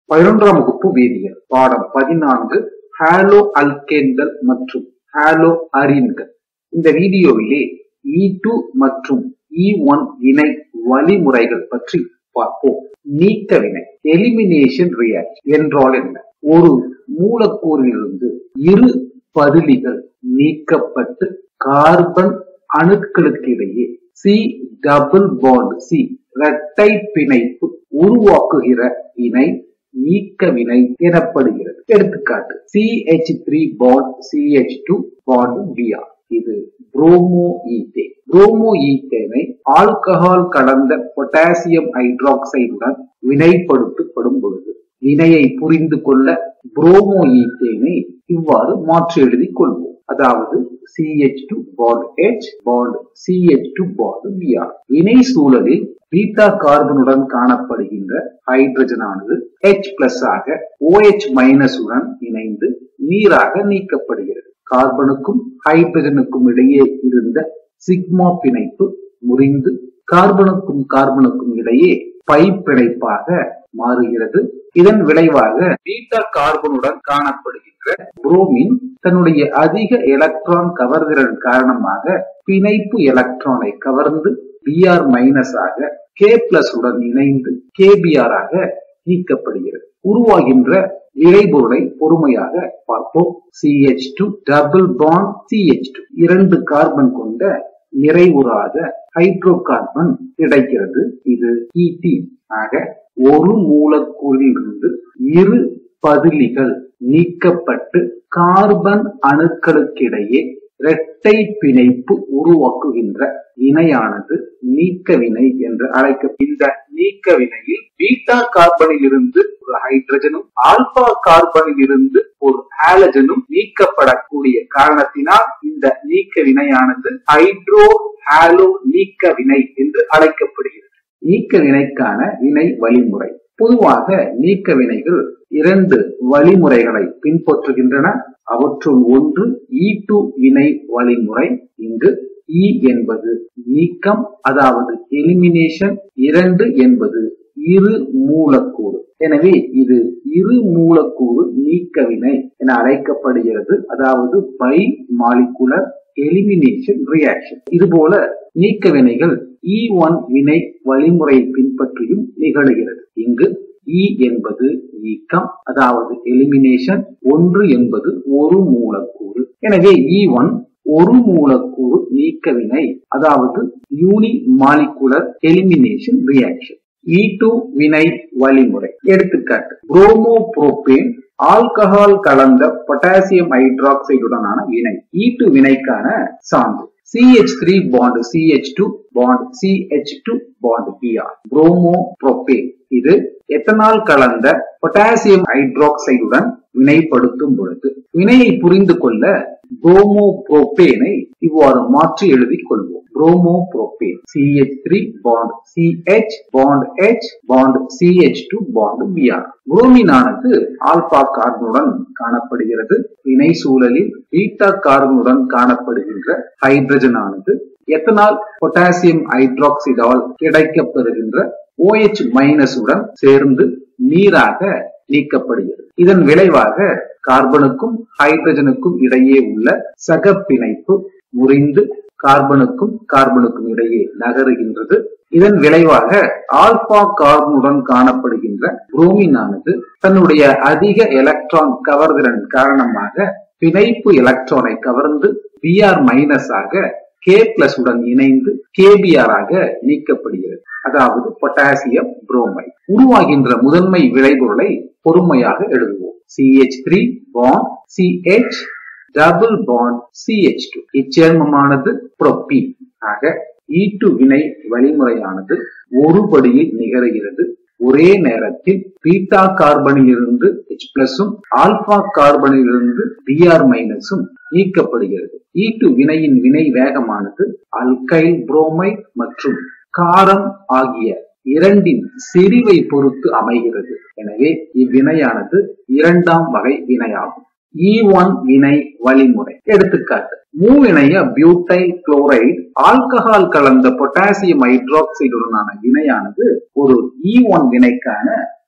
பதினொன்றாம் வகுப்பு வேதியியல் பாடம் பதினான்கு ஹாலோ அல்கேன்கள் மற்றும் ஹாலோ அரீன்கள் இந்த வீடியோவிலே இ டூ மற்றும் இ ஒன் வினை வழிமுறைகள் பற்றி பார்ப்போம் நீக்க வினை எலிமினேஷன் ரியாக்ஷன் என்றால் என்ன ஒரு மூலக்கூறிலிருந்து இரு பதிலிகள் நீக்கப்பட்டு கார்பன் அணுக்களுக்கிடையே சி டபுள் பாண்ட் சி இரட்டை பிணைப்பு உருவாக்குகிற வினை நீக்க வினை எனப்படுகிறது எடுத்துக்காட்டு C H three bond C H two bond B R இது புரோமோ ஈத்தே புரோமோ ஈத்தேனை ஆல்கஹால் கலந்த பொட்டாசியம் ஹைட்ராக்சைடுடன் வினைப்படுத்தப்படும் பொழுது வினையை புரிந்து கொள்ள புரோமோ ஈத்தேனை இவ்வாறு மாற்றி எழுதிக் கொள்வோம் அதாவது C H two bond H bond C H two bond B R வினை சூழலில் பீட்டா கார்பனுடன் காணப்படுகின்ற ஹைட்ரஜன் ஆனது H பிளஸ் ஆக OH மைனஸ் உடன் இணைந்து நீராக நீக்கப்படுகிறது கார்பனுக்கும் ஹைட்ரஜனுக்கும் இடையே இருந்த சிக்மா பிணைப்பு முறிந்து கார்பனுக்கும் கார்பனுக்கும் இடையே பை பிணைப்பாக மாறுகிறது இதன் விளைவாக பீட்டா கார்பனுடன் காணப்படுகின்ற புரோமின் தன்னுடைய அதிக எலக்ட்ரான் கவர்திறன் காரணமாக பிணைப்பு எலக்ட்ரானை கவர்ந்து பிஆர் மைனஸ் ஆக கே பிளஸ் உடன் இணைந்து கேபிஆர் ஆக நீக்கப்படுகிறது உருவாகின்ற விளைபொருளை பொறுமையாக பார்ப்போம் C H two double bond C H two இரண்டு கார்பன் கொண்ட நிறைவுறாத ஹைட்ரோ கார்பன் கிடைக்கிறது இது இடி ஆக ஒரு மூலக்கூறிலிருந்து இரு பதிலிகள் நீக்கப்பட்டு கார்பன் அணுக்களுக்கிடையே இரட்டை பிணைப்பு உருவாக்குகின்ற வினையானது நீக்க வினை என்று அழைக்க இந்த நீக்க வினையில் பீட்டா கார்பனில் இருந்து ஒரு ஹைட்ரஜனும் ஆல்பா கார்பனில் இருந்து ஒரு ஹாலஜனும் நீக்கப்படக்கூடிய காரணத்தினால் இந்த நீக்க வினையானது ஹைட்ரோ ஹாலோ நீக்க வினை என்று அழைக்கப்படுகிறது நீக்க வினைக்கான வினை வழிமுறை பொதுவாக நீக்க வினைகள் இரண்டு வழிமுறைகளை பின்பற்றுகின்றன அவற்றுள் ஒன்று இ டூ வினை வழிமுறை இங்கு இ என்பது நீக்கம் அதாவது எலிமினேஷன் இரண்டு என்பது இரு மூலக்கூறு எனவே இது இரு மூலக்கூறு நீக்க வினை என அழைக்கப்படுகிறது அதாவது பை மாலிகுலர் எலிமினேஷன் ரியாக்ஷன் இதுபோல நீக்க வினைகள் இ ஒன் வினை வழிமுறையை பின்பற்றியும் நிகழுகிறது இங்கு இ என்பது நீக்கம் அதாவது எலிமினேஷன் ஒன்று என்பது ஒரு மூலக்கூறு எனவே இ ஒன் ஒரு மூலக்கூறு நீக்க வினை அதாவது unimolecular elimination reaction E two வினை வழிமுறை எடுத்துக்காட்டு புரோமோ புரோபேன் ஆல்கஹால் கலந்த பொட்டாசியம் ஹைட்ராக்சைடுடனான வினை இ டூ வினைக்கான சான்று CH3 bond CH2 bond CH2 bond Br bromopropane இது எத்தனால் கலந்த பொட்டாசியம் ஹைட்ராக்சைடுடன் வினைப்படுத்தும் பொழுது வினையை புரிந்து கொள்ள புரோமோ புரோபேனை இவ்வாறு மாற்றி எழுதிக் கொள்வோம் bromopropane CH3 bond CH bond H bond CH2 bond Br bromine ஆனது ஆல்பா கார்பனுடன் காணப்படுகிறது வினை சூழலில் பீட்டா கார்பனுடன் காணப்படுகின்ற ஹைட்ரஜன் ஆனது எத்தனால் பொட்டாசியம் ஹைட்ராக்சைடால் கிடைக்கப்பெறுகின்ற OH மைனஸ் உடன் சேர்ந்து நீராக நீக்கப்படுகிறது இதன் விளைவாக கார்பனுக்கும் ஹைட்ரஜனுக்கும் இடையே உள்ள சக பிணைப்பு முறிந்து கார்பனுக்கும் கார்பனுக்கும் இடையே நகருகின்றது இதன் விளைவாக ஆல்பா கார்பனுடன் காணப்படுகின்ற புரோமின் ஆனது தன்னுடைய அதிக எலக்ட்ரான் கவர்திறன் காரணமாக பிணைப்பு எலக்ட்ரானை கவர்ந்து பிஆர் மைனஸ் ஆக கே பிளஸ் உடன் இணைந்து கேபிஆர் ஆக நீக்கப்படுகிறது அதாவது பொட்டாசியம் புரோமைட் உருவாகின்ற முதன்மை விளைபொருளை பொறுமையாக எழுதுவோம் C H three bond C H double bond C H two இச்சேர்மமானது புரோப்பீன் ஆக இ டூ வினை வழிமுறையானது ஒரு படியில் நிகழ்கிறது ஒரே நேரத்தில் பீட்டா கார்பனில் இருந்து H பிளஸும் ஆல்பா கார்பனில் இருந்து பிஆர் மைனஸும் நீக்கப்படுகிறது இ டூ வினையின் வினை வேகமானது அல்கைல் புரோமைட் மற்றும் காரம் ஆகிய இரண்டின் செறிவை பொறுத்து அமைகிறது எனவே இவ்வினையானது இரண்டாம் வகை வினையாகும் இ ஒன் வினை வழிமுறை எடுத்துக்காட்டு மூவினைய பியூட்டை குளோரைடு ஆல்கஹால் கலந்த பொட்டாசியம் ஹைட்ராக்சைடுடனான வினையானது ஒரு இ ஒன் வினைக்கான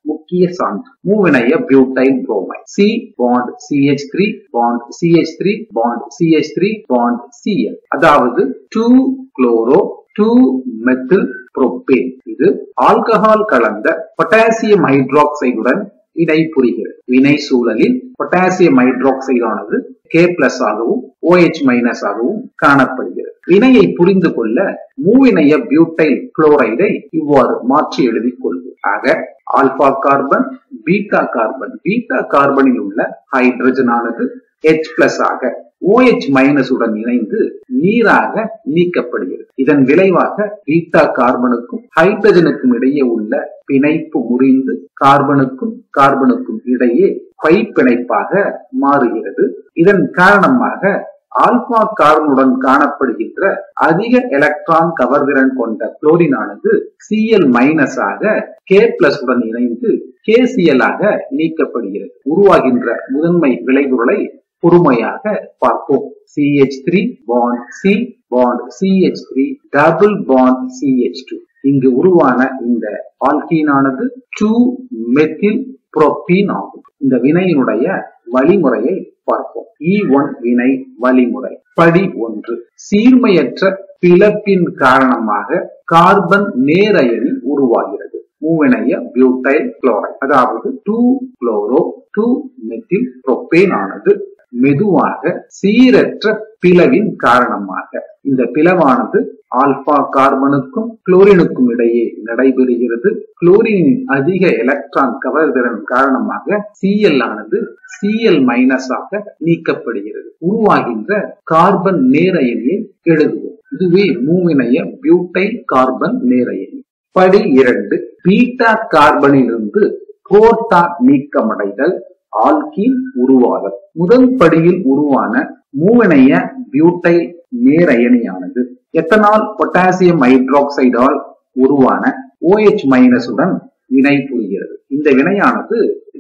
முக்கிய சான்று மூவினைய butyl bromide C bond C H three bond C H three bond C H three bond C L அதாவது two chloro two methyl methylpropane இது ஆல்கஹால் கலந்த பொட்டாசியம் ஹைட்ராக்சைடுடன் இணை புரிகிறது வினை சூழலில் பொட்டாசியம் ஹைட்ராக்சைடானது கே பிளஸ் ஆகவும் ஓஎச் மைனஸ் ஆகவும் காணப்படுகிறது வினையை புரிந்து கொள்ள மூவினைய பியூட்டைல் குளோரைடை இவ்வாறு மாற்றி எழுதிக் கொள்வோம் ஆக alpha carbon beta carbon beta கார்பனில் உள்ள ஹைட்ரஜன் ஆனது H பிளஸ் ஆக OH மைனஸ் உடன் இணைந்து நீராக நீக்கப்படுகிறது இதன் விளைவாக பீட்டா கார்பனுக்கும் ஹைட்ரஜனுக்கும் இடையே உள்ள பிணைப்பு முறிந்து கார்பனுக்கும் கார்பனுக்கும் இடையே பை பிணைப்பாக மாறுகிறது இதன் காரணமாக ஆல்பா கார்பனுடன் காணப்படுகின்ற அதிக எலக்ட்ரான் கவர்திறன் கொண்ட குளோரினானது சிஎல் மைனஸ் ஆக கே பிளஸ் உடன் இணைந்து கேசிஎல் ஆக நீக்கப்படுகிறது உருவாகின்ற முதன்மை விளைவுகளை பொறுமையாக பார்ப்போம் C H three bond C bond C H three double bond C H two இங்கு உருவான இந்த ஆல்கீனானது டூ மெத்தில் புரோப்பீன் ஆகும் இந்த வினையினுடைய வழிமுறையை பார்ப்போம் இ ஒன் வினை வழிமுறை படி ஒன்று சீர்மையற்ற பிளப்பின் காரணமாக கார்பன் நேரயனி உருவாகிறது மூவினைய பியூட்டைல் குளோரைட் அதாவது two chloro two methyl propane ஆனது மெதுவாக சீரற்ற பிளவின் காரணமாக இந்த பிளவானது ஆல்பா கார்பனுக்கும் குளோரினுக்கும் இடையே நடைபெறுகிறது குளோரினின் அதிக எலக்ட்ரான் கவர்திறன் காரணமாக சிஎல் ஆனது சிஎல் மைனஸ் ஆக நீக்கப்படுகிறது உருவாகின்ற கார்பன் நேரயனியை எழுதுவோம் இதுவே மூவினைய பியூட்டைல் கார்பன் நேரயனி படி இரண்டு பீட்டா கார்பனிலிருந்து புரோட்டா நீக்கமடைதல் ஆல்கீன் உருவாதல் முதல் படியில் உருவான மூவினைய பியூட்டைல் நேரயனியானது எத்தனால் பொட்டாசியம் ஹைட்ராக்சைடால் உருவான OH மைனஸ் உடன் வினை புரிகிறது இந்த வினையானது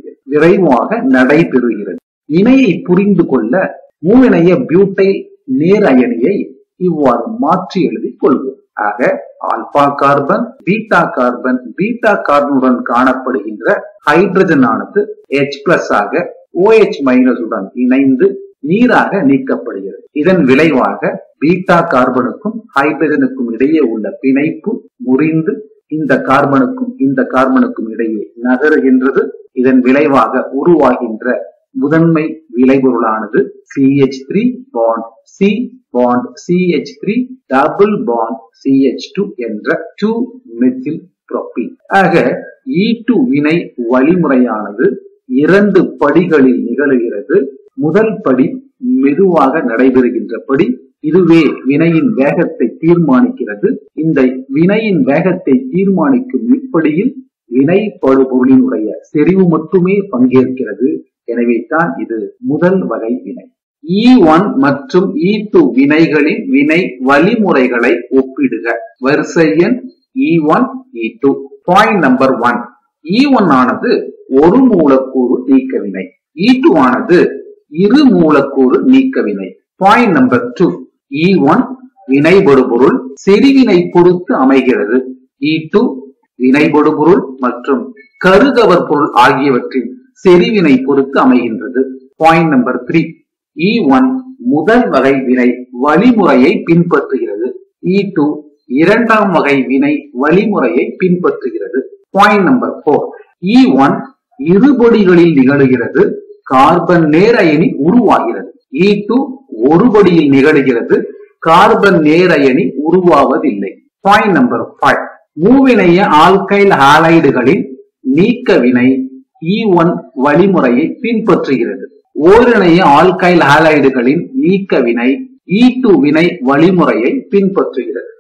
விரைவாக நடைபெறுகிறது வினையை புரிந்து கொள்ள மூவினைய பியூட்டைல் நேரயனியை இவ்வாறு மாற்றி எழுதிக் கொள்வோம் ஆக alpha carbon beta carbon beta கார்பனுடன் காணப்படுகின்ற ஹைட்ரஜன் ஆனது H பிளஸ் ஆக OH மைனஸ் உடன் இணைந்து நீராக நீக்கப்படுகிறது இதன் விளைவாக பீட்டா கார்பனுக்கும் ஹைட்ரஜனுக்கும் இடையே உள்ள பிணைப்பு முறிந்து இந்த கார்பனுக்கும் இந்த கார்பனுக்கும் இடையே நகருகின்றது இதன் விளைவாக உருவாகின்ற முதன்மை விளைபொருளானது C H three bond C bond C H three double bond C H two என்ற டூ மெத்தில் புரோப்பீன் ஆக இ டூ வினை வழிமுறையானது இரண்டு படிகளில் நிகழுகிறது முதல் படி மெதுவாக நடைபெறுகின்ற படி இதுவே வினையின் வேகத்தை தீர்மானிக்கிறது இந்த வினையின் வேகத்தை தீர்மானிக்கும் இப்படியில் வினை படுபொருளினுடைய செறிவு மட்டுமே பங்கேற்கிறது எனவே தான் இது முதல் வகை வினை இ ஒன் மற்றும் இ டூ வினைகளின் வினை வழிமுறைகளை ஒப்பிடுக வரிசை எண் E one E two point number one E one ஆனது ஒரு மூலக்கூறு நீக்க வினை இ டூ ஆனது இரு மூலக்கூறு நீக்க வினை point number two E one வினைபடுபொருள் செறிவினை பொறுத்து அமைகிறது இ டூ வினைபடுபொருள் மற்றும் கருகவர் பொருள் ஆகியவற்றின் செறிவினை பொறுத்து அமைகின்றது point number three E one முதல் வகை வினை வழிமுறையை பின்பற்றுகிறது இ டூ இரண்டாம் வகை வினை வழிமுறையை பின்பற்றுகிறது point number four E one இருபடிகளில் நிகழுகிறது கார்பன் நேரயனி உருவாகிறது இ டூ ஒரு படியில் நிகழுகிறது கார்பன் நேரயனி உருவாவதில்லை பாயிண்ட் நம்பர் ஃபைவ் மூவினைய ஆல்கைல் ஹாலைடுகளின் நீக்க வினை இ ஒன் வழிமுறையை பின்பற்றுகிறது ஓரிணைய ஆல்கைல் ஹாலைடுகளின் நீக்க வினை இ டூ வினை வழிமுறையை பின்பற்றுகிறது